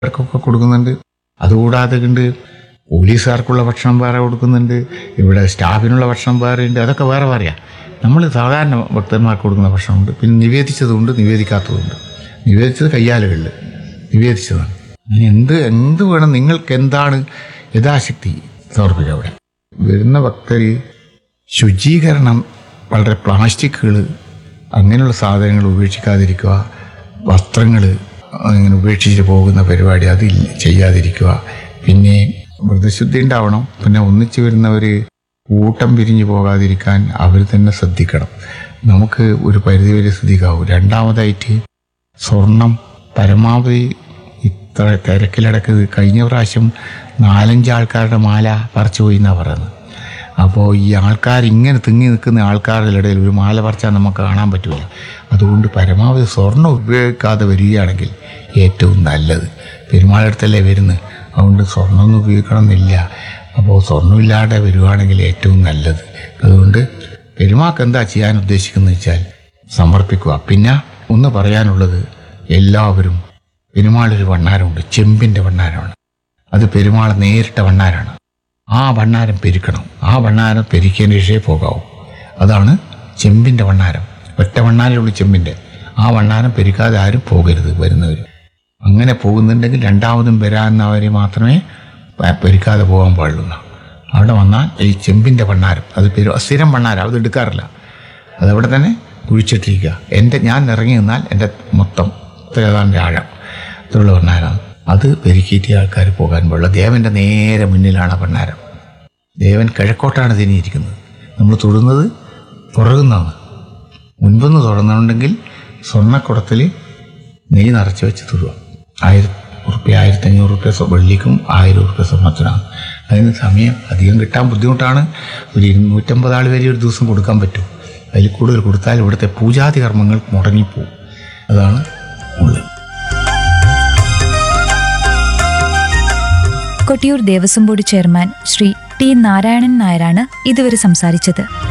അവർക്കൊക്കെ കൊടുക്കുന്നുണ്ട് അതുകൂടാതെ ഉണ്ട് പോലീസുകാർക്കുള്ള ഭക്ഷണം വേറെ കൊടുക്കുന്നുണ്ട് ഇവിടെ സ്റ്റാഫിനുള്ള ഭക്ഷണം വേറെ ഉണ്ട് അതൊക്കെ വേറെ പറയാം നമ്മൾ സാധാരണ ഭക്തന്മാർക്ക് കൊടുക്കുന്ന ഭക്ഷണമുണ്ട് പിന്നെ നിവേദിച്ചതുണ്ട് നിവേദിക്കാത്തതുണ്ട് നിവേദിച്ചത് കയ്യാലുകളിൽ നിവേദിച്ചതാണ് ഇനി എന്ത് എന്ത് വേണം നിങ്ങൾക്ക് എന്താണ് യഥാശക്തി സമർപ്പിക്കുക അവിടെ വരുന്ന ഭക്തർ ശുചീകരണം വളരെ പ്ലാസ്റ്റിക്കുകൾ അങ്ങനെയുള്ള സാധനങ്ങൾ ഉപേക്ഷിക്കാതിരിക്കുക വസ്ത്രങ്ങൾ അങ്ങനെ ഉപേക്ഷിച്ച് പോകുന്ന പരിപാടി അത് ഇല്ല- ചെയ്യാതിരിക്കുക പിന്നെ വ്രതശുദ്ധി ഉണ്ടാവണം പിന്നെ ഒന്നിച്ചു വരുന്നവർ കൂട്ടം പിരിഞ്ഞു പോകാതിരിക്കാൻ അവർ തന്നെ ശ്രദ്ധിക്കണം നമുക്ക് ഒരു പരിധിവരെ ശ്രദ്ധിക്കാവൂ രണ്ടാമതായിട്ട് സ്വർണം പരമാവധി ഇത്ര തിരക്കിലടക്ക് കഴിഞ്ഞ പ്രാവശ്യം നാലഞ്ച് ആൾക്കാരുടെ മാല പറിച്ചു പോയി എന്നാണ് പറയുന്നത് അപ്പോൾ ഈ ആൾക്കാർ ഇങ്ങനെ തിങ്ങി നിൽക്കുന്ന ആൾക്കാരുടെ ഇടയിൽ ഒരു മാല പറിച്ചാൽ നമുക്ക് കാണാൻ പറ്റില്ല അതുകൊണ്ട് പരമാവധി സ്വർണ്ണം ഉപയോഗിക്കാതെ വരികയാണെങ്കിൽ ഏറ്റവും നല്ലത് പെരുമാളടുത്തല്ലേ വരുന്നത് അതുകൊണ്ട് സ്വർണ്ണമൊന്നും ഉപയോഗിക്കണം എന്നില്ല അപ്പോൾ സ്വർണ്ണമില്ലാതെ വരുവാണെങ്കിൽ ഏറ്റവും നല്ലത് അതുകൊണ്ട് പെരുമാക്ക് എന്താ ചെയ്യാൻ ഉദ്ദേശിക്കുന്നത് വെച്ചാൽ സമർപ്പിക്കുക പിന്നെ ഒന്ന് പറയാനുള്ളത് എല്ലാവരും പെരുമാളൊരു വണ്ണാരമുണ്ട് ചെമ്പിൻ്റെ വണ്ണാരമാണ് അത് പെരുമാൾ നേരിട്ട വണ്ണാരാണ് ആ വണ്ണാരം പെരുക്കണം ആ വണ്ണാരം പെരുക്കിയതിന് ശേഷമേ പോകാവൂ അതാണ് ചെമ്പിൻ്റെ വണ്ണാരം ഒറ്റ വണ്ണാരമുള്ളൂ ചെമ്പിൻ്റെ ആ വണ്ണാരം പെരുക്കാതെ ആരും പോകരുത് വരുന്നവർ അങ്ങനെ പോകുന്നുണ്ടെങ്കിൽ രണ്ടാമതും വരാവുന്നവരെ മാത്രമേ പ- പെരുക്കാതെ പോകാൻ പാടുള്ളൂ എന്നാ. അവിടെ വന്നാൽ ഈ ചെമ്പിൻ്റെ വണ്ണാരം അത് പെരു സ്ഥിരം വണ്ണാരം അത് എടുക്കാറില്ല അതവിടെ തന്നെ കുഴിച്ചിട്ടിരിക്കുക എൻ്റെ ഞാൻ ഇറങ്ങി നിന്നാൽ എൻ്റെ മൊത്തം ഏതാണ്ട് ആഴം ഇതുള്ള ഭണ്ണാരം അത് പെരുക്കിയിട്ട് ആൾക്കാർ പോകാൻ പാടില്ല ദേവൻ്റെ നേരെ മുന്നിലാണ് ആ ഭണ്ണാരം ദേവൻ കിഴക്കോട്ടാണ് തിരിഞ്ഞിരിക്കുന്നത് നമ്മൾ തൊടുന്നത് പുറകുന്നാണ് മുൻപൊന്ന് തുറന്നുണ്ടെങ്കിൽ സ്വർണ്ണക്കുടത്തിൽ നെയ്യ് നിറച്ച് വെച്ച് തൊടുക ആയിരം ഉറുപ്പ്യ ആയിരത്തി അഞ്ഞൂറ് റുപ്യ വെള്ളിക്കും ആയിരം ഉറുപ്പ്യ സ്വർണ്ണത്തിനാണ് അതിന് സമയം അധികം കിട്ടാൻ ബുദ്ധിമുട്ടാണ് ഒരു ഇരുന്നൂറ്റമ്പത് ആൾ വരെ ഒരു ദിവസം കൊടുക്കാൻ പറ്റും അതിൽ കൂടുതൽ കൊടുത്താൽ ഇവിടുത്തെ പൂജാതി കർമ്മങ്ങൾ മുടങ്ങിപ്പോവും അതാണ് ഉള്ളത് Kottiyoor Devaswom board chairman Shri T Narayanan നായരാണ് ഇതുവരെ സംസാരിച്ചത്